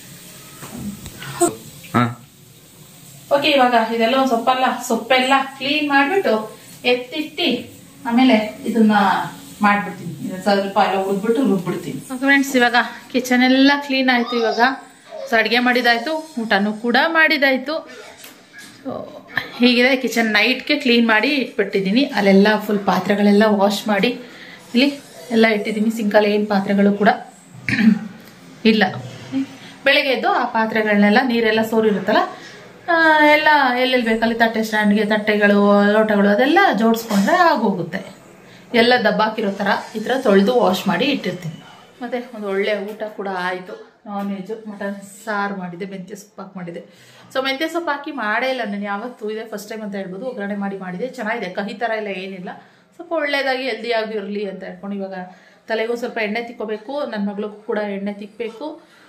ಹಾ ಓಕೆ ಇವಾಗ ಇದೆಲ್ಲ ಒಂದ್ ಸೊಪ್ಪೆಲ್ಲ ಸೊಪ್ಪೆಲ್ಲ ಕ್ಲೀನ್ ಮಾಡ್ಬಿಟ್ಟು ಎತ್ತಿಟ್ಟಿ ಆಮೇಲೆ ಇದನ್ನ ಮಾಡ್ಬಿಡ್ತೀನಿ ಇದನ್ನ ಸ್ವಲ್ಪ ಎಲ್ಲ ಉದ್ಬಿಟ್ಟು ರುಬ್ಬಿಡ್ತೀನಿ ಫ್ರೆಂಡ್ಸ್ ಇವಾಗ ಕಿಚನ್ ಎಲ್ಲ ಕ್ಲೀನ್ ಆಯ್ತು ಇವಾಗ ಸೊ ಅಡುಗೆ ಮಾಡಿದಾಯ್ತು ಊಟನೂ ಕೂಡ ಮಾಡಿದಾಯ್ತು ಸೊ ಹೀಗಿದೆ ಕಿಚನ್ ನೈಟ್ಗೆ ಕ್ಲೀನ್ ಮಾಡಿ ಇಟ್ಬಿಟ್ಟಿದ್ದೀನಿ ಅಲ್ಲೆಲ್ಲ ಫುಲ್ ಪಾತ್ರೆಗಳೆಲ್ಲ ವಾಶ್ ಮಾಡಿ ಇಲ್ಲಿ ಎಲ್ಲ ಇಟ್ಟಿದ್ದೀನಿ ಸಿಂಕಲ್ಲಿ ಏನು ಪಾತ್ರೆಗಳು ಕೂಡ ಇಲ್ಲ ಬೆಳಗ್ಗೆ ಎದ್ದು ಆ ಪಾತ್ರೆಗಳನ್ನೆಲ್ಲ ನೀರೆಲ್ಲ ಸೋರಿರುತ್ತಲ್ಲ ಆ, ಎಲ್ಲ ಎಲ್ಲೆಲ್ಲಿ ಬೇಕಲ್ಲಿ ತಟ್ಟೆ ಸ್ಟ್ಯಾಂಡ್ಗೆ ತಟ್ಟೆಗಳು ಲೋಟಗಳು ಅದೆಲ್ಲ ಜೋಡಿಸ್ಕೊಂಡ್ರೆ ಆಗೋಗುತ್ತೆ ಎಲ್ಲ ದಬ್ಬಾಕಿರೋ ಥರ ಈ ಥರ ತೊಳೆದು ವಾಶ್ ಮಾಡಿ ಇಟ್ಟಿರ್ತೀನಿ ಮತ್ತು ಒಂದು ಒಳ್ಳೆ ಊಟ ಕೂಡ ಆಯಿತು ನಾನ್ ವೆಜ್ಜು ಮಟನ್ ಸಾರು ಮಾಡಿದೆ ಮೆಂತ್ಯ ಸೊಪ್ಪು ಹಾಕಿ ಮಾಡಿದೆ ಸೊ ಮೆಂತ್ಯ ಸೊಪ್ಪು ಹಾಕಿ ಮಾಡೇ ಇಲ್ಲ ನಾನು ಯಾವತ್ತೂ ಇದೆ ಫಸ್ಟ್ ಟೈಮ್ ಅಂತ ಹೇಳ್ಬೋದು ಒಗ್ಗರಣೆ ಮಾಡಿ ಮಾಡಿದೆ ಚೆನ್ನಾಗಿದೆ ಕಹಿ ಥರ ಎಲ್ಲ ಏನಿಲ್ಲ ಸ್ವಲ್ಪ ಒಳ್ಳೆಯದಾಗಿ ಹೆಲ್ದಿಯಾಗಿ ಇರಲಿ ಅಂತ ಹೇಳ್ಕೊಂಡು ಇವಾಗ ತಲೆಗೂ ಸ್ವಲ್ಪ ಎಣ್ಣೆ ತಿಕ್ಕೋಬೇಕು ನನ್ನ ಮಗಳಿಗೂ ಕೂಡ ಎಣ್ಣೆ ತಿಕ್ಕಬೇಕು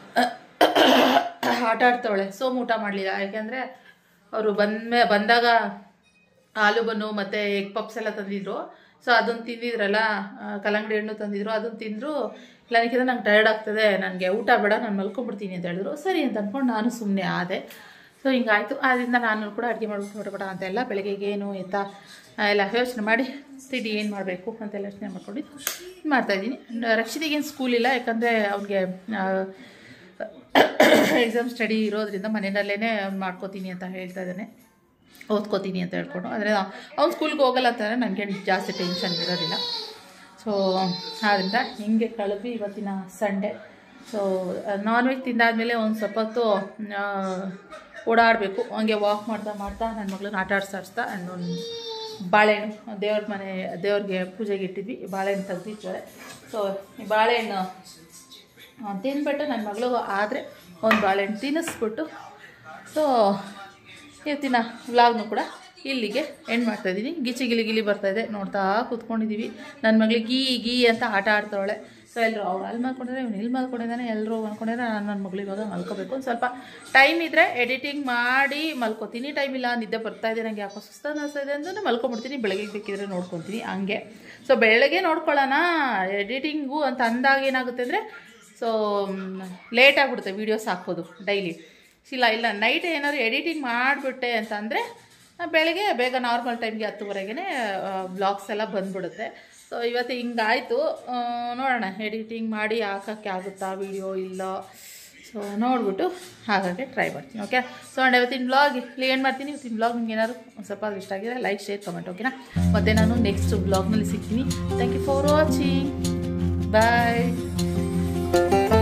ಆಟ ಆಡ್ತಾವಳೆ ಸೋಮು ಊಟ ಮಾಡಲಿಲ್ಲ ಯಾಕೆಂದರೆ ಅವರು ಬಂದ ಬಂದಾಗ ಆಲೂ ಬನ್ನು ಮತ್ತು ಎಗ್ ಪಪ್ಸ್ ಎಲ್ಲ ತಂದಿದ್ರು ಸೊ ಅದನ್ನು ತಿಂದಿದ್ರಲ್ಲ ಆ, ಕಲ್ಲಂಗಡಿ ಹಣ್ಣು ತಂದಿದ್ರು ಅದನ್ನು ತಿಂದರು ಇಲ್ಲ ನನಗಿಂತ ನಂಗೆ ಟಯರ್ಡ್ ಆಗ್ತದೆ ನನಗೆ ಊಟ ಬೇಡ ನಾನು ಮಲ್ಕೊಂಡ್ಬಿಡ್ತೀನಿ ಅಂತ ಹೇಳಿದ್ರು ಸರಿ ಅಂತ ಅಂದ್ಕೊಂಡು ನಾನು ಸುಮ್ಮನೆ ಆದೆ ಸೊ ಹಿಂಗಾಯಿತು ಆದ್ದರಿಂದ ನಾನು ಕೂಡ ಅಡುಗೆ ಮಾಡ್ಬಿಟ್ಟು ಹೊರಬೇಡ ಅಂತೆಲ್ಲ ಬೆಳಗ್ಗೆಗೆ ಏನು ಎತ್ತ ಆ, ಎಲ್ಲ ಯೋಚನೆ ಮಾಡಿ ತಿಂಡಿ ಏನು ಮಾಡಬೇಕು ಅಂತೆಲ್ಲ ಯೋಚನೆ ಮಾಡ್ಕೊಂಡು ಇದ್ ಮಾಡ್ತಾಯಿದ್ದೀನಿ ರಕ್ಷಿತಿಗೇನು ಸ್ಕೂಲ್ ಇಲ್ಲ ಯಾಕಂದರೆ ಅವ್ನಿಗೆ ಎಕ್ಸಾಮ್ ಸ್ಟಡಿ ಇರೋದ್ರಿಂದ ಮನೆಯಲ್ಲೇ ಅವ್ನು ಮಾಡ್ಕೋತೀನಿ ಅಂತ ಹೇಳ್ತಾ ಇದ್ದಾನೆ ಓದ್ಕೋತೀನಿ ಅಂತ ಹೇಳ್ಕೊಂಡು ಆದರೆ ಅವ್ನು ಸ್ಕೂಲ್ಗೆ ಹೋಗಲ್ಲ ಅಂತಂದರೆ ನನಗೆ ಜಾಸ್ತಿ ಟೆನ್ಷನ್ ಇರೋದಿಲ್ಲ ಸೊ ಆದ್ದರಿಂದ ಹಿಂಗೆ ಕಳೆದ್ವಿ ಇವತ್ತಿನ ಸಂಡೇ ಸೊ ನಾನ್ ವೆಜ್ ತಿಂದಾದ್ಮೇಲೆ ಒಂದು ಸ್ವಲ್ಪ ಹೊತ್ತು ಆ, ಓಡಾಡಬೇಕು ಹಂಗೆ ವಾಕ್ ಮಾಡ್ತಾ ಮಾಡ್ತಾ ನನ್ನ ಮಗಳನ್ನ ಆಟ ಆಡ್ಸಾಡ್ಸ್ತಾ ಆ್ಯಂಡ್ ಒಂದು ಬಾಳೆಹಣ್ಣು ದೇವ್ರ ಮನೆ ದೇವ್ರಿಗೆ ಪೂಜೆಗೆ ಇಟ್ಟಿದ್ವಿ ಬಾಳೆಹಣ್ಣು ತೆಗ್ದಿದ್ದಾರೆ ಸೊ ಈ ಬಾಳೆಹಣ್ಣು ಆ, ತಿಂದ್ಬಿಟ್ಟು ನನ್ನ ಮಗಳು ಆದರೆ ಒಂದು ಬಾಳೆಹಣ್ಣು ತಿನ್ನಿಸ್ಬಿಟ್ಟು ಸೊ ಇವತ್ತಿನ ವ್ಲಾಗ್ನು ಕೂಡ ಇಲ್ಲಿಗೆ ಎಂಡ್ ಮಾಡ್ತಾ ಇದ್ದೀನಿ ಗಿಚಿ ಗಿಲಿ ಗಿಲಿ ಬರ್ತಾ ಇದೆ ನೋಡ್ತಾ ಕೂತ್ಕೊಂಡಿದ್ದೀವಿ ನನ್ನ ಮಗಳಿಗೆ ಗೀ ಗೀ ಅಂತ ಆಟ ಆಡ್ತಾವಳೆ ಸೊ ಎಲ್ಲರೂ ಅವ್ರು ಅಲ್ಲಿ ಮಲ್ಕೊಂಡಿದ್ರೆ ಇವ್ನು ಇಲ್ಲಿ ಮಲ್ಕೊಂಡಿದ್ದಾನೆ ಎಲ್ಲರೂ ಮಲ್ಕೊಂಡಿದ್ರೆ ನಾನು ನನ್ನ ಮಗಳು ಇವಾಗ ಮಲ್ಕೋಬೇಕು ಒಂದು ಸ್ವಲ್ಪ ಟೈಮ್ ಇದ್ದರೆ ಎಡಿಟಿಂಗ್ ಮಾಡಿ ಮಲ್ಕೋತೀನಿ ಟೈಮ್ ಇಲ್ಲ ನಿದ್ದೆ ಬರ್ತಾ ಇದೆ ನನಗೆ ಯಾಕೋ ಸುಸ್ತ ಅನ್ನಿಸ್ತಾ ಇದೆ ಅಂದರೆ ಮಲ್ಕೊಂಬಿಡ್ತೀನಿ ಬೆಳಗ್ಗೆ ಬೇಕಿದ್ರೆ ನೋಡ್ಕೊತೀನಿ ಹಂಗೆ ಸೊ ಬೆಳಗ್ಗೆ ನೋಡ್ಕೊಳ್ಳೋಣ ಎಡಿಟಿಂಗು ಅಂತ ಅಂದಾಗ ಏನಾಗುತ್ತೆ ಅಂದರೆ ಸೊ ಲೇಟ್ ಆಗಿಬಿಡುತ್ತೆ ವೀಡಿಯೋಸ್ ಹಾಕೋದು ಡೈಲಿ ಇಲ್ಲ ಇಲ್ಲ ನೈಟ್ ಏನಾದ್ರು ಎಡಿಟಿಂಗ್ ಮಾಡಿಬಿಟ್ಟೆ ಅಂತಂದರೆ ಬೆಳಗ್ಗೆ ಬೇಗ ನಾರ್ಮಲ್ ಟೈಮ್ಗೆ ಹತ್ತುವರೆಗೆ ಬ್ಲಾಗ್ಸ್ ಎಲ್ಲ ಬಂದ್ಬಿಡುತ್ತೆ ಸೊ ಇವತ್ತು ಹಿಂಗಾಯಿತು ನೋಡೋಣ ಎಡಿಟಿಂಗ್ ಮಾಡಿ ಹಾಕೋಕ್ಕೆ ಆಗುತ್ತಾ ವೀಡಿಯೋ ಇಲ್ಲ ಸೊ ನೋಡ್ಬಿಟ್ಟು ಹಾಗಾಗಿ ಟ್ರೈ ಮಾಡ್ತೀನಿ ಓಕೆ ಸೊ ಅಂಡ್ ಇವತ್ತಿನ ಬ್ಲಾಗ್ ಇಲ್ಲಿ ಏನು ಮಾಡ್ತೀನಿ ಇವತ್ತಿನ ಬ್ಲಾಗ್ ನಿಮ್ಗೆ ಏನಾದ್ರು ಒಂದು ಸ್ವಲ್ಪ ಇಷ್ಟ ಆಗಿದೆ ಲೈಕ್ ಶೇರ್ ಕಮೆಂಟ್ ಓಕೆನಾ ಮತ್ತು ನಾನು ನೆಕ್ಸ್ಟ್ ಬ್ಲಾಗ್ನಲ್ಲಿ ಸಿಗ್ತೀನಿ thank you for watching bye